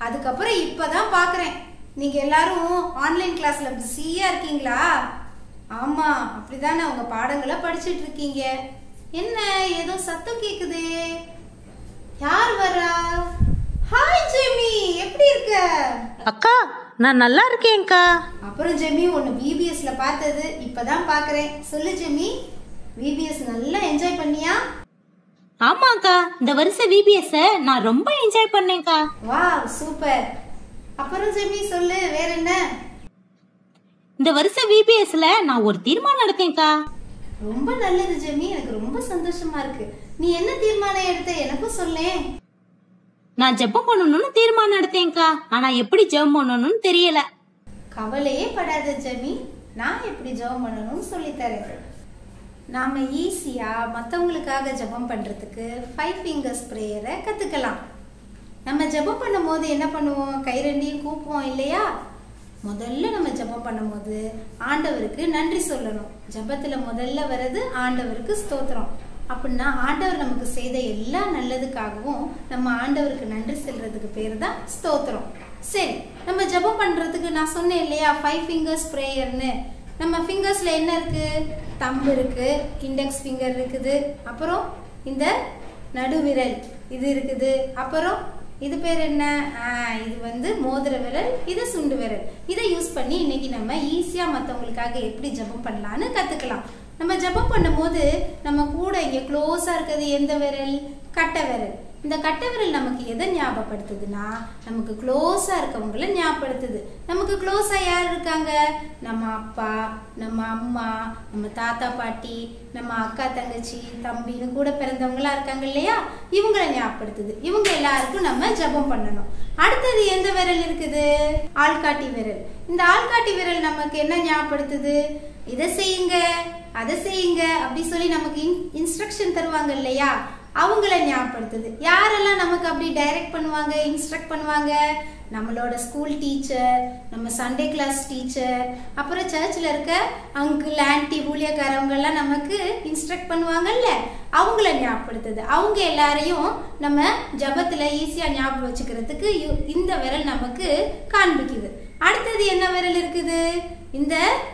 அதுக்கப்புறம் இப்பதான் பாக்குறேன் நீங்க எல்லாரும் ஆன்லைன் கிளாஸ்ல பிஸியா இருக்கீங்களா ஆமா அப்படிதானே உங்க பாடங்களை படிச்சிட்டு இருக்கீங்க என்ன ஏதோ சத்தம் கேக்குதே யார் வரா ஹாய் ஜெமி எப்படி இருக்க அக்கா நான் நல்லா இருக்கேன்க்கா அப்புறம் ஜெமி உன்னை பிபிஎஸ்ல பார்த்தது இப்பதான் பாக்குறேன் சொல்லு ஜெமி பிபிஎஸ் நல்லா என்ஜாய் பண்ணியா ஆமாக்கா இந்த வருஷம் விபிஎஸ் நான் ரொம்ப என்ஜாய் பண்ணேன்க்கா வா சூப்பர் அப்புறம் ஜெமி சொல்லு வேற என்ன இந்த வருஷம் விபிஎஸ்ல நான் ஒரு தீர்மானம் எடுத்தேன்க்கா ரொம்ப நல்லது ஜெமி எனக்கு ரொம்ப சந்தோஷமா இருக்கு நீ என்ன தீர்மானம் எடுத்த எனக்கும் சொல்லேன் நான் ஜெபம் பண்ணணும்னு தீர்மானம் எடுத்தேன்க்கா ஆனா எப்படி ஜெபம் பண்ணணும்னு தெரியல கவலையே படாத ஜெமி நான் எப்படி ஜெபம் பண்ணணும்னு சொல்லித்தரேன் நாம ஈஸியா மற்றவங்களுக்காக ஜெபம் பண்றதுக்கு ஃபைவ் ஃபிங்கர்ஸ் ப்ரேயரை கத்துக்கலாம் நம்ம ஜெபம் பண்ணும்போது என்ன பண்ணுவோம் கை ரெண்டையும் கூப்புவோம் இல்லையா முதல்ல நம்ம ஜெபம் பண்ணும்போது ஆண்டவருக்கு நன்றி சொல்லணும் ஜெபத்துல முதல்ல வர்றது ஆண்டவருக்கு ஸ்தோத்திரம் அப்படின்னா ஆண்டவர் நமக்கு செய்த எல்லா நல்லதுக்காகவும் நம்ம ஆண்டவருக்கு நன்றி செல்றதுக்கு பேர் தான் ஸ்தோத்திரம் சரி நம்ம ஜெபம் பண்றதுக்கு நான் சொன்னேன் இல்லையா ஃபைவ் ஃபிங்கர்ஸ் ப்ரேயர்னு நம்ம ஃபிங்கர்ஸ்ல என்ன இருக்கு தம்பு இருக்கு இண்டெக்ஸ் ஃபிங்கர் இருக்குது அப்புறம் இந்த நடுவிரல் இது இருக்குது அப்புறம் இது பேர் என்ன ஆ, இது வந்து மோதிர விரல் இது சுண்டு விரல் இதை யூஸ் பண்ணி இன்னைக்கு நம்ம ஈஸியா மற்றவங்களுக்காக எப்படி ஜெபம் பண்ணலான்னு கத்துக்கலாம் நம்ம ஜெபம் பண்ணும்போது நம்ம கூட இங்க க்ளோஸா இருக்கிறது எந்த விரல் கட்டை விரல் இந்த கட்டை விரல் நமக்கு எதை ஞாபகப்படுத்துதுன்னா நமக்கு க்ளோஸா இருக்கவங்கள ஞாபகப்படுத்துது நமக்கு க்ளோஸா யார் இருக்காங்க நம்ம அப்பா நம்ம அம்மா நம்ம தாத்தா பாட்டி நம்ம அக்கா தங்கச்சி தம்பின்னு கூட பிறந்தவங்களா இருக்காங்க இல்லையா இவங்கள ஞாபகப்படுத்துது இவங்க எல்லாருக்கும் நம்ம ஜெபம் பண்ணணும் அடுத்தது எந்த விரல் இருக்குது ஆள்காட்டி விரல் இந்த ஆள்காட்டி விரல் நமக்கு என்ன ஞாபகப்படுத்துது இதை செய்யுங்க அதை செய்யுங்க அப்படி சொல்லி நமக்கு இன்ஸ்ட்ரக்ஷன் தருவாங்க இல்லையா அவங்கள ஞாபகப்படுத்துது யாரெல்லாம் நமக்கு அப்படி டைரக்ட் பண்ணுவாங்க இன்ஸ்ட்ரக்ட் பண்ணுவாங்க நம்மளோட ஸ்கூல் டீச்சர் நம்ம சண்டே கிளாஸ் டீச்சர் அப்புறம் சர்ச்சில் இருக்க அங்கிள் ஆன்டி ஊழியக்காரவங்க எல்லாம் நமக்கு இன்ஸ்ட்ரக்ட் பண்ணுவாங்கல்ல அவங்கள ஞாபகப்படுத்துது அவங்க எல்லாரையும் நம்ம ஜபத்துல ஈஸியா ஞாபகம் வச்சுக்கிறதுக்கு யு- இந்த விரல் நமக்கு காண்பிக்குது அடுத்தது என்ன விரல் இருக்குது இந்த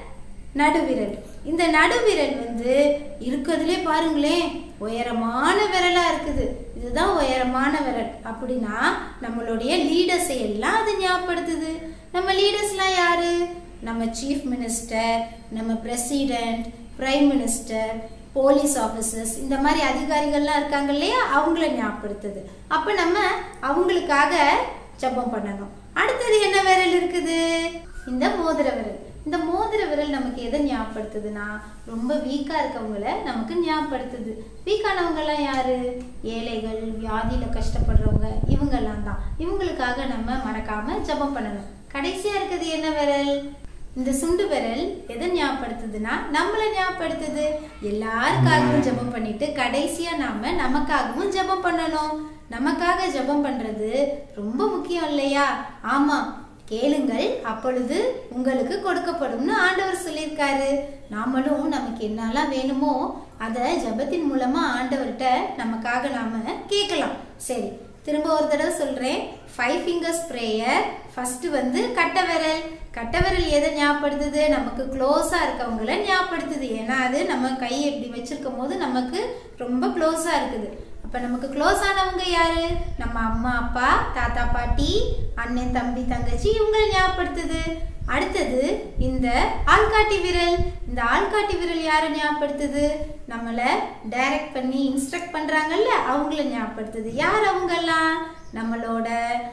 நடுவிரல் இந்த நடுவிரல் வந்து இருக்கிறதுலே பாருங்களேன் உயரமான விரலா இருக்குது இதுதான் உயரமான விரல் அப்படின்னா நம்மளுடைய லீடர்ஸை எல்லாம் அது ஞாபகப்படுத்துது நம்ம லீடர்ஸ்லாம் யாரு நம்ம சீஃப் மினிஸ்டர் நம்ம president prime minister police officers இந்த மாதிரி அதிகாரிகள்லாம் இருக்காங்க இல்லையா அவங்கள ஞாபகப்படுத்துது அப்ப நம்ம அவங்களுக்காக ஜெபம் பண்ணணும் அடுத்தது என்ன விரல் இருக்குது இந்த மோதிர விரல் இந்த மோதிர விரல் நமக்கு எதை ஞாபகப்படுத்துதுன்னா ரொம்ப வீக்கா இருக்கவங்கள நமக்கு ஞாபகப்படுத்துது வீக்கானவங்க எல்லாம் யாரு ஏழைகள் வியாதியில கஷ்டப்படுறவங்க இவங்கெல்லாம் தான் இவங்களுக்காக நம்ம மறக்காம ஜெபம் பண்ணணும் கடைசியா இருக்குது என்ன விரல் இந்த சுண்டு விரல் எதை ஞாபகப்படுத்துதுன்னா நம்மள ஞாபகப்படுத்துது எல்லாருக்காகவும் ஜெபம் பண்ணிட்டு கடைசியா நாம நமக்காகவும் ஜெபம் பண்ணணும் நமக்காக ஜெபம் பண்றது ரொம்ப முக்கியம் இல்லையா ஆமா கேளுங்கள் அப்பொழுது உங்களுக்கு கொடுக்கப்படும்னு ஆண்டவர் சொல்லியிருக்காரு நாமளும் நமக்கு என்னெல்லாம் வேணுமோ அதை ஜெபத்தின் மூலமா ஆண்டவர்கிட்ட நமக்காக நாம கேட்கலாம் சரி திரும்ப ஒரு தடவை சொல்றேன் ஃபைவ் ஃபிங்கர்ஸ் ப்ரேயர் ஃபர்ஸ்ட் வந்து கட்டை விரல் கட்டை விரல் எதை ஞாபகப்படுத்துது நமக்கு க்ளோஸா இருக்கவங்கள ஞாபகப்படுத்துது ஏன்னா அது நம்ம கையை இப்படி வச்சிருக்கும் போது நமக்கு ரொம்ப க்ளோஸா இருக்குது அப்ப நமக்கு க்ளோஸ் ஆனவங்க யாரு நம்ம அம்மா அப்பா தாத்தா பாட்டி அண்ணன் தம்பி தங்கச்சி இவங்களை ஞாபகப்படுத்துது அடுத்தது இந்த ஆள்காட்டி விரல் இந்த ஆள்காட்டி விரல் யாரை ஞாபகப்படுத்துது நம்மள டைரக்ட் பண்ணி இன்ஸ்ட்ரக்ட் பண்றாங்கல்ல அவங்கள ஞாபகப்படுத்துது யார் அவங்கெல்லாம் நம்மளோட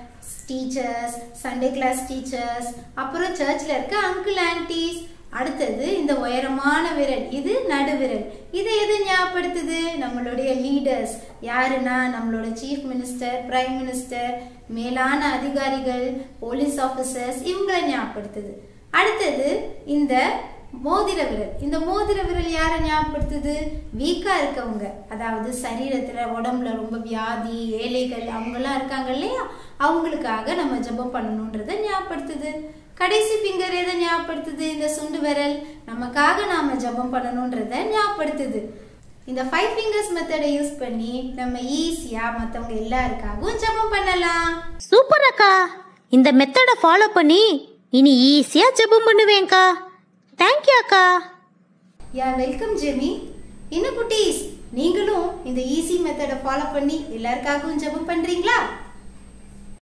டீச்சர்ஸ் சண்டே கிளாஸ் டீச்சர்ஸ் அப்புறம் சர்ச்சில் இருக்க அங்கிள் ஆன்டிஸ் அடுத்தது இந்த உயரமான விரல் இது நடுவிரல் இதை எது ஞாபகப்படுத்துது நம்மளுடைய லீடர்ஸ் யாருன்னா நம்மளோட சீஃப் மினிஸ்டர் பிரைம் மினிஸ்டர் மேலான அதிகாரிகள் போலீஸ் ஆஃபீஸர்ஸ் இவங்களை ஞாபகப்படுத்துது அடுத்தது இந்த மோதிர விரல் இந்த மோதிர விரல் யாரை ஞாபகப்படுத்துது வீக்கா இருக்கவங்க அதாவது சரீரத்துல உடம்புல ரொம்ப வியாதி ஏழைகள் அவங்கெல்லாம் இருக்காங்க இல்லையா அவங்களுக்காக நம்ம ஜெபம் பண்ணணுன்றத ஞாபகப்படுத்துது கடைசி ஃபிங்கர் எதை ஞாபகப்படுத்துது இந்த சுண்டு விரல் நமக்காக நாம ஜெபம் பண்ணணுன்றத ஞாபகப்படுத்துது இந்த ஃபைவ் ஃபிங்கர்ஸ் மெத்தடை யூஸ் பண்ணி நம்ம ஈஸியா மத்தவங்க எல்லாருக்காகவும் ஜெபம் பண்ணலாம் சூப்பர் அக்கா இந்த மெத்தடை ஃபாலோ பண்ணி இனி ஈஸியாக ஜெபம் பண்ணுவேன்க்கா தேங்க்யூ அக்கா யா வெல்கம் ஜெமி இன்னும் குட்டீஸ் நீங்களும் இந்த ஈஸி மெத்தடை ஃபாலோ பண்ணி எல்லாருக்காகவும் ஜெபம் பண்றீங்களா